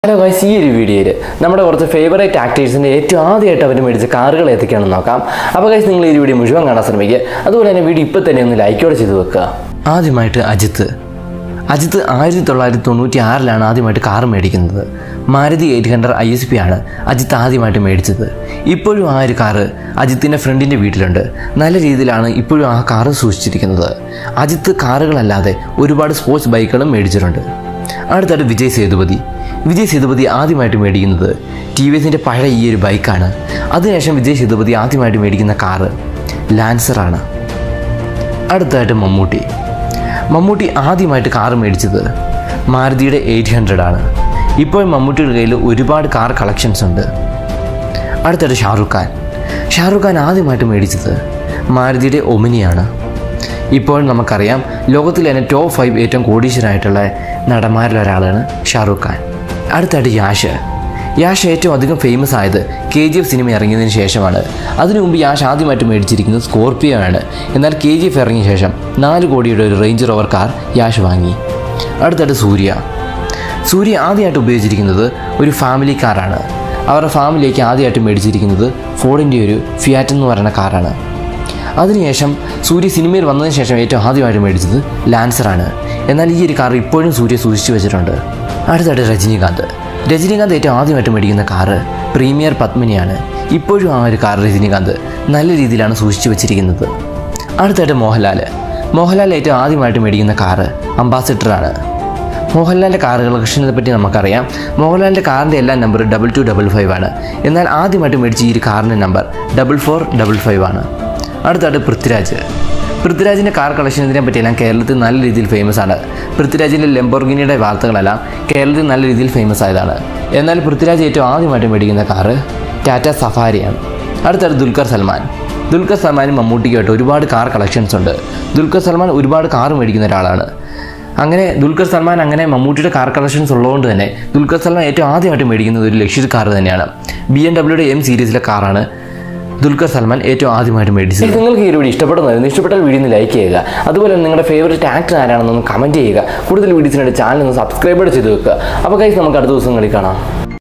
hello guys ഈ ഒരു വീഡിയോയിൽ നമ്മുടെ കുറച്ച് ഫേവറേറ്റ് ആക്ടേഴ്സിൻ്റെ ഏറ്റവും ആദ്യമായിട്ട് അവർ മേടിച്ച കാറുകൾ ഏതൊക്കെയാണെന്ന് നോക്കാം അപ്പോൾ ഗൈസ് നിങ്ങൾ ഈ വീഡിയോ മുഴുവൻ കാണാൻ ശ്രമിക്കുക അതുപോലെ തന്നെ വീഡിയോ ഇപ്പോൾ തന്നെ ഒന്ന് ലൈക്കോടെ ചെയ്ത് വെക്കുക ആദ്യമായിട്ട് അജിത്ത് അജിത്ത് ആയിരത്തി തൊള്ളായിരത്തി തൊണ്ണൂറ്റി ആറിലാണ് ആദ്യമായിട്ട് കാർ മേടിക്കുന്നത് Maruti eight hundred I S P ആണ് അജിത്ത് ആദ്യമായിട്ട് മേടിച്ചത് ഇപ്പോഴും ആ ഒരു കാറ് അജിത്തിൻ്റെ ഫ്രണ്ടിൻ്റെ വീട്ടിലുണ്ട് നല്ല രീതിയിലാണ് ഇപ്പോഴും ആ കാറ് സൂക്ഷിച്ചിരിക്കുന്നത് അജിത്ത് കാറുകളല്ലാതെ ഒരുപാട് സ്പോർട്സ് ബൈക്കുകളും മേടിച്ചിട്ടുണ്ട് അടുത്തായിട്ട് വിജയ് സേതുപതി വിജയ് സേതുപതി ആദ്യമായിട്ട് മേടിക്കുന്നത് ടി വി എസിൻ്റെ പഴയ ഈ ഒരു ബൈക്കാണ് അതിനുശേഷം വിജയ് സേതുപതി ആദ്യമായിട്ട് മേടിക്കുന്ന കാറ് ലാൻസറാണ് അടുത്തായിട്ട് മമ്മൂട്ടി മമ്മൂട്ടി ആദ്യമായിട്ട് കാർ മേടിച്ചത് മാരുതിയുടെ എയ്റ്റ് ഹൺഡ്രഡ് ആണ് ഇപ്പോൾ മമ്മൂട്ടിയുടെ കയ്യിൽ ഒരുപാട് കാർ കളക്ഷൻസ് ഉണ്ട് അടുത്തായിട്ട് ഷാറുഖ് ഖാൻ ഷാറുഖ് ഖാൻ ആദ്യമായിട്ട് മേടിച്ചത് മാരുതിയുടെ ഒമിനിയാണ് ഇപ്പോൾ നമുക്കറിയാം ലോകത്തിലെ തന്നെ ടോപ്പ് ഫൈവ് ഏറ്റവും കോടീശ്വരായിട്ടുള്ള നടന്മാരിൽ ഒരാളാണ് ഷാറുഖ് ഖാൻ അടുത്തായിട്ട് യാഷ് യാഷ് ഏറ്റവും അധികം ഫേമസ് ആയത് കെ ജി എഫ് സിനിമ ഇറങ്ങിയതിന് ശേഷമാണ് അതിനു മുമ്പ് യാഷ് ആദ്യമായിട്ട് മേടിച്ചിരിക്കുന്നത് സ്കോർപ്പിയോ ആണ് എന്നാൽ കെ ജി എഫ് ഇറങ്ങിയ ശേഷം നാല് കോടിയുടെ ഒരു റേഞ്ച് റോവർ കാർ യാഷ് വാങ്ങി അടുത്തായിട്ട് സൂര്യ സൂര്യ ആദ്യമായിട്ട് ഉപയോഗിച്ചിരിക്കുന്നത് ഒരു ഫാമിലി കാറാണ് അവരുടെ ഫാമിലിക്ക് ആദ്യമായിട്ട് മേടിച്ചിരിക്കുന്നത് ഫോർഡിൻ്റെ ഒരു ഫിയാറ്റ് എന്ന് പറയുന്ന കാറാണ് അതിനുശേഷം സൂര്യ സിനിമയിൽ വന്നതിന് ശേഷം ഏറ്റവും ആദ്യമായിട്ട് മേടിച്ചത് ലാൻസറാണ് എന്നാൽ ഈ ഒരു കാർ ഇപ്പോഴും സൂര്യ സൂക്ഷിച്ചു വെച്ചിട്ടുണ്ട് അടുത്തായിട്ട് രജനീകാന്ത് രജനീകാന്ത് ഏറ്റവും ആദ്യമായിട്ട് മേടിക്കുന്ന കാറ് പ്രീമിയർ പത്മിനിയാണ് ഇപ്പോഴും ആ ഒരു കാർ രജനീകാന്ത് നല്ല രീതിയിലാണ് സൂക്ഷിച്ചു വെച്ചിരിക്കുന്നത് അടുത്തായിട്ട് മോഹൻലാൽ മോഹൻലാൽ ഏറ്റവും ആദ്യമായിട്ട് മേടിക്കുന്ന കാറ് അംബാസിഡറാണ് മോഹൻലാലിൻ്റെ കാർ കളക്ഷനെ പറ്റി നമുക്കറിയാം മോഹൻലാലിൻ്റെ കാറിൻ്റെ എല്ലാ number double two double five ആണ് എന്നാൽ ആദ്യമായിട്ട് മേടിച്ച ഈ ഒരു കാറിൻ്റെ number double four double five ആണ് അടുത്തായിട്ട് പൃഥ്വിരാജ് പൃഥ്വിരാജിൻ്റെ കാർ കളക്ഷനെ പറ്റിയെല്ലാം കേരളത്തിൽ നല്ല രീതിയിൽ ഫേമസ് ആണ് പൃഥ്വിരാജിൻ്റെ ലെംബോർഗിനിയുടെ വാർത്തകളെല്ലാം കേരളത്തിൽ നല്ല രീതിയിൽ ഫേമസ് ആയതാണ് എന്നാൽ പൃഥ്വിരാജ് ഏറ്റവും ആദ്യമായിട്ട് മേടിക്കുന്ന കാറ് ടാറ്റ സഫാരിയാണ് അടുത്തായിട്ട് ദുൽഖർ സൽമാൻ ദുൽഖർ സൽമാനും മമ്മൂട്ടിക്കുമായിട്ട് ഒരുപാട് കാർ കളക്ഷൻസ് ഉണ്ട് ദുൽഖർ സൽമാൻ ഒരുപാട് കാർ മേടിക്കുന്ന ഒരാളാണ് അങ്ങനെ ദുൽഖർ സൽമാൻ അങ്ങനെ മമ്മൂട്ടിയുടെ കാർ കളക്ഷൻസ് ഉള്ളതുകൊണ്ട് തന്നെ ദുൽഖർ സൽമാൻ ഏറ്റവും ആദ്യമായിട്ട് മേടിക്കുന്നത് ഒരു ലക്ഷറി കാർ തന്നെയാണ് ബി എം ഡബ്ല്യൂയുടെ എം സീരീസിലെ കാറാണ് ദുൽഖർ സൽമാൻ ഏറ്റവും ആദ്യമായിട്ട് മേടിച്ചത് നിങ്ങൾക്ക് ഈ വീഡിയോ ഇഷ്ടപ്പെടുന്നതായിരുന്നു ഇഷ്ടപ്പെട്ടാൽ വീഡിയോ ഒന്ന് ലൈക്ക് ചെയ്യുക അതുപോലെ തന്നെ നിങ്ങളുടെ ഫേവറേറ്റ് ആക്ടർ ആരാണെന്നൊന്ന് കമൻറ്റ് ചെയ്യുക കൂടുതൽ വീഡിയോസിനായിട്ട് ചാനൽ ഒന്ന് സബ്സ്ക്രൈബ് ചെയ്ത് വെക്കുക അപ്പോൾ കൈസ് നമുക്ക് അടുത്ത ദിവസങ്ങളിൽ കാണാം